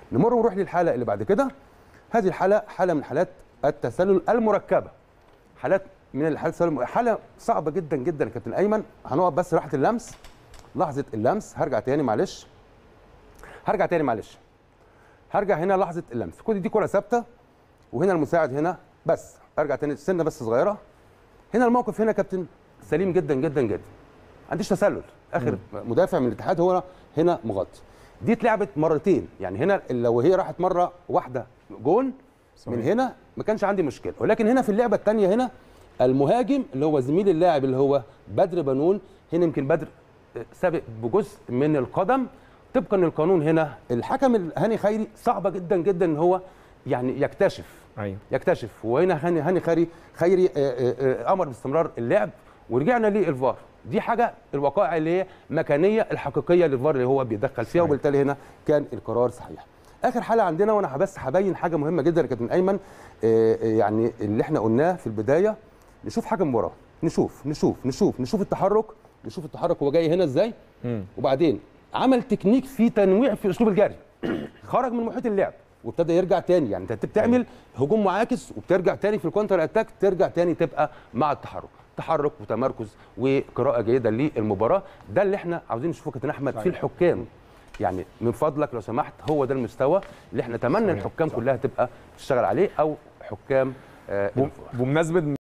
نمر ونروح للحاله اللي بعد كده هذه الحاله حاله من حالات التسلل المركبه حالات من الحالات التسلل حاله صعبه جدا جدا يا كابتن ايمن هنقف بس راحه اللمس لحظه اللمس هرجع تاني معلش هرجع تاني معلش هرجع هنا لحظه اللمس كل دي كره ثابته وهنا المساعد هنا بس ارجع تاني سنه بس صغيره هنا الموقف هنا كابتن سليم جدا جدا جدا ما عنديش تسلل اخر مدافع من الاتحاد هو هنا مغطي دي اتلعبت مرتين يعني هنا لو هي راحت مره واحده جون من هنا ما كانش عندي مشكله ولكن هنا في اللعبه الثانيه هنا المهاجم اللي هو زميل اللاعب اللي هو بدر بنون هنا يمكن بدر سابق بجزء من القدم طبقا للقانون هنا الحكم هاني خيري صعبه جدا جدا ان هو يعني يكتشف ايوه يكتشف وهنا هاني هاني خيري خيري آه، آه، آه، امر باستمرار اللعب ورجعنا للفار دي حاجه الوقائع اللي هي مكانيه الحقيقيه للفار اللي هو بيدخل فيها صحيح. وبالتالي هنا كان القرار صحيح اخر حاله عندنا وانا بس هبين حاجه مهمه جدا يا كابتن ايمن آه، آه، يعني اللي احنا قلناه في البدايه نشوف حاجه من وراه نشوف نشوف نشوف نشوف التحرك نشوف التحرك هو جاي هنا ازاي مم. وبعدين عمل تكنيك في تنويع في اسلوب الجري خرج من محيط اللعب وابتدى يرجع تاني يعني انت بتعمل هجوم معاكس وبترجع تاني في الكونتر اتاك ترجع تاني تبقى مع التحرك تحرك وتمركز وقراءه جيده للمباراه ده اللي احنا عاوزين نشوفه كابتن احمد في الحكام يعني من فضلك لو سمحت هو ده المستوى اللي احنا نتمنى الحكام كلها تبقى تشتغل عليه او حكام آه بمناسبه